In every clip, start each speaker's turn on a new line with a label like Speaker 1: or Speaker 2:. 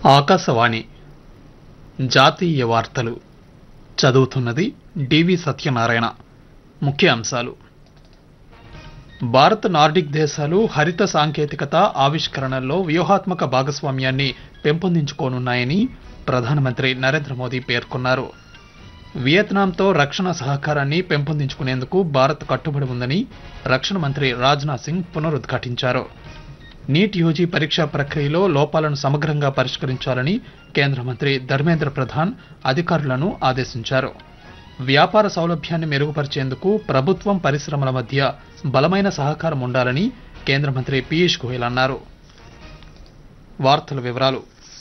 Speaker 1: ఆకాశవాణి జాతీయ వార్తలు చదువుతున్నది డివి సత్యనారాయణ ముఖ్య అంశాలు భారత్ నార్డిక్ దేశాలు హరిత సాంకేతికత ఆవిష్కరణల్లో వ్యూహాత్మక భాగస్వామ్యాన్ని పెంపొందించుకోనున్నాయని ప్రధానమంత్రి నరేంద్ర మోదీ పేర్కొన్నారు వియత్నాంతో రక్షణ సహకారాన్ని పెంపొందించుకునేందుకు భారత్ కట్టుబడి ఉందని రక్షణ మంత్రి రాజ్నాథ్ సింగ్ పునరుద్ఘాటించారు నీట్ యూజీ పరీక్షా ప్రక్రియలో లోపాలను సమగ్రంగా పరిష్కరించాలని కేంద్ర మంత్రి ధర్మేంద్ర ప్రధాన్ అధికారులను ఆదేశించారు వ్యాపార సౌలభ్యాన్ని మెరుగుపరిచేందుకు ప్రభుత్వం పరిశ్రమల మధ్య బలమైన సహకారం ఉండాలని కేంద్ర మంత్రి పీయూష్ గోయల్ అన్నారు వార్తల వివరాలు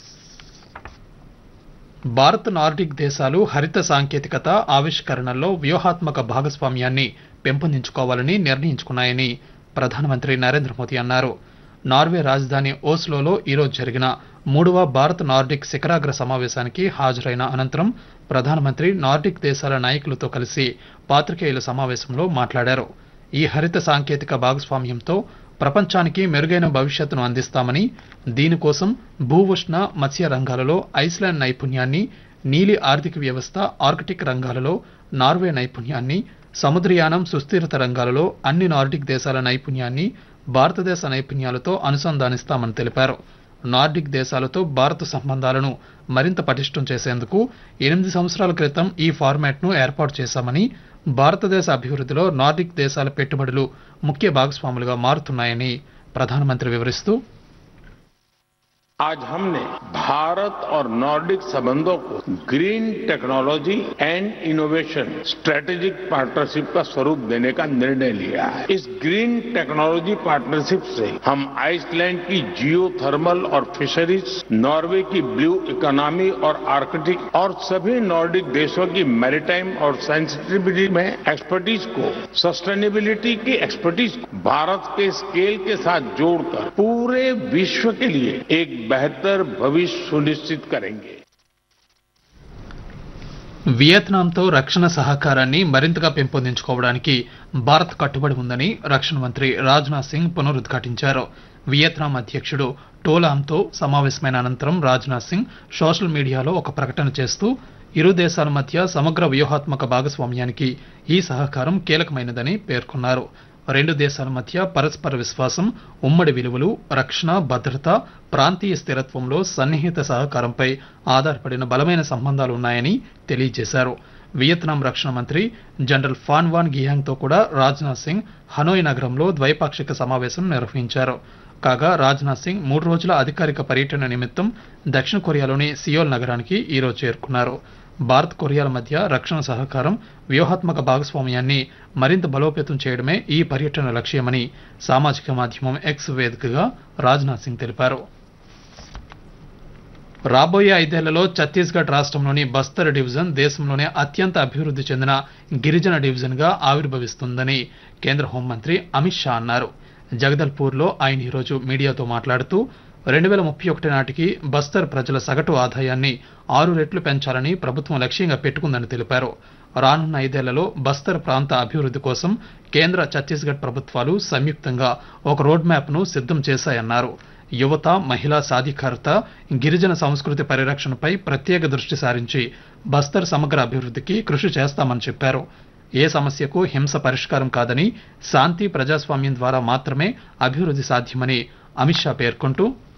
Speaker 1: భారత్ నార్డిక్ దేశాలు హరిత సాంకేతికత ఆవిష్కరణల్లో వ్యూహాత్మక భాగస్వామ్యాన్ని పెంపొందించుకోవాలని నిర్ణయించుకున్నాయని ప్రధానమంత్రి నరేంద్ర మోదీ అన్నారు నార్వే రాజధాని ఓస్లోలో ఈరోజు జరిగిన మూడవ భారత్ నార్డిక్ శిఖరాగ్ర సమావేశానికి హాజరైన అనంతరం ప్రధానమంత్రి నార్డిక్ దేశాల నాయకులతో కలిసి పాత్రికేయుల సమావేశంలో మాట్లాడారు ఈ హరిత సాంకేతిక భాగస్వామ్యంతో ప్రపంచానికి మెరుగైన భవిష్యత్తును అందిస్తామని దీనికోసం భూ ఉష్ణ మత్స్య రంగాలలో ఐస్లాండ్ నైపుణ్యాన్ని నీలి ఆర్థిక వ్యవస్థ ఆర్కిటిక్ రంగాలలో నార్వే నైపుణ్యాన్ని సముద్రయానం సుస్థిరత రంగాలలో అన్ని నార్డిక్ దేశాల నైపుణ్యాన్ని భారతదేశ నైపుణ్యాలతో అనుసంధానిస్తామని తెలిపారు నార్డిక్ దేశాలతో భారత సంబంధాలను మరింత పటిష్టం చేసేందుకు ఎనిమిది సంవత్సరాల క్రితం ఈ ఫార్మాట్ను ఏర్పాటు చేశామని భారతదేశ అభివృద్ధిలో నార్డిక్ దేశాల పెట్టుబడులు ముఖ్య భాగస్వాములుగా మారుతున్నాయని ప్రధానమంత్రి వివరిస్తూ
Speaker 2: आज हमने भारत और नॉर्डिक संबंधों को green technology and innovation strategic partnership का स्वरूप देने का निर्णय लिया है इस ग्रीन टेक्नोलॉजी पार्टनरशिप से हम आइसलैंड की जियो थर्मल और फिशरीज नॉर्वे की ब्लू इकोनॉमी और आर्कटिक और सभी नॉर्डिक देशों की मैरिटाइम और सेंसिटिविटी में एक्सपर्टीज को सस्टेनेबिलिटी की एक्सपर्टीज को भारत के स्केल के साथ जोड़कर पूरे विश्व के लिए एक बेहतर भविष्य सुनिश्चित करेंगे
Speaker 1: వియత్నాంతో రక్షణ సహకారాన్ని మరింతగా పెంపొందించుకోవడానికి భారత్ కట్టుబడి ఉందని రక్షణ మంత్రి రాజ్నాథ్ సింగ్ పునరుద్ఘాటించారు వియత్నాం అధ్యక్షుడు టోలాంతో సమావేశమైన అనంతరం రాజ్నాథ్ సింగ్ సోషల్ మీడియాలో ఒక ప్రకటన చేస్తూ ఇరు దేశాల మధ్య సమగ్ర వ్యూహాత్మక భాగస్వామ్యానికి ఈ సహకారం కీలకమైనదని పేర్కొన్నారు రెండు దేశాల మధ్య పరస్పర విశ్వాసం ఉమ్మడి విలువలు రక్షణ భద్రత ప్రాంతీయ స్థిరత్వంలో సన్నిహిత సహకారంపై ఆధారపడిన బలమైన సంబంధాలు ఉన్నాయని తెలియజేశారు వియత్నాం రక్షణ మంత్రి జనరల్ ఫాన్ వాన్ గియాంగ్తో కూడా రాజ్నాథ్ సింగ్ హనోయ్ నగరంలో ద్వైపాక్షిక సమావేశం నిర్వహించారు కాగా రాజ్నాథ్ సింగ్ మూడు రోజుల అధికారిక పర్యటన నిమిత్తం దక్షిణ కొరియాలోని సియోల్ నగరానికి ఈరోజు చేరుకున్నారు భారత్ కొరియాల మధ్య రక్షణ సహకారం వ్యూహాత్మక భాగస్వామ్యాన్ని మరింత బలోపేతం చేయడమే ఈ పర్యటన లక్ష్యమని సామాజిక మాధ్యమం ఎక్స్ వేదికగా రాజ్నాథ్ సింగ్ తెలిపారు రాబోయే ఐదేళ్లలో ఛత్తీస్గఢ్ రాష్ట్రంలోని బస్తర్ డివిజన్ దేశంలోనే అత్యంత అభివృద్ధి చెందిన గిరిజన డివిజన్గా ఆవిర్భవిస్తుందని కేంద్ర హోంమంత్రి అమిత్ షా అన్నారు జగదల్పూర్లో ఆయన ఈరోజు మీడియాతో మాట్లాడుతూ రెండు వేల ముప్పై ఒకటి నాటికి బస్తర్ ప్రజల సగటు ఆదాయాన్ని ఆరు రెట్లు పెంచాలని ప్రభుత్వం లక్ష్యంగా పెట్టుకుందని తెలిపారు రానున్న ఐదేళ్లలో బస్తర్ ప్రాంత అభివృద్ధి కోసం కేంద్ర ఛత్తీస్గఢ్ ప్రభుత్వాలు సంయుక్తంగా ఒక రోడ్ మ్యాప్ను సిద్ధం చేశాయన్నారు యువత మహిళా సాధికారత గిరిజన సంస్కృతి పరిరక్షణపై ప్రత్యేక దృష్టి సారించి బస్తర్ సమగ్ర అభివృద్ధికి కృషి చేస్తామని చెప్పారు ఏ సమస్యకు హింస పరిష్కారం కాదని శాంతి ప్రజాస్వామ్యం ద్వారా మాత్రమే అభివృద్ధి సాధ్యమని అమిత్ షా పేర్కొంటూ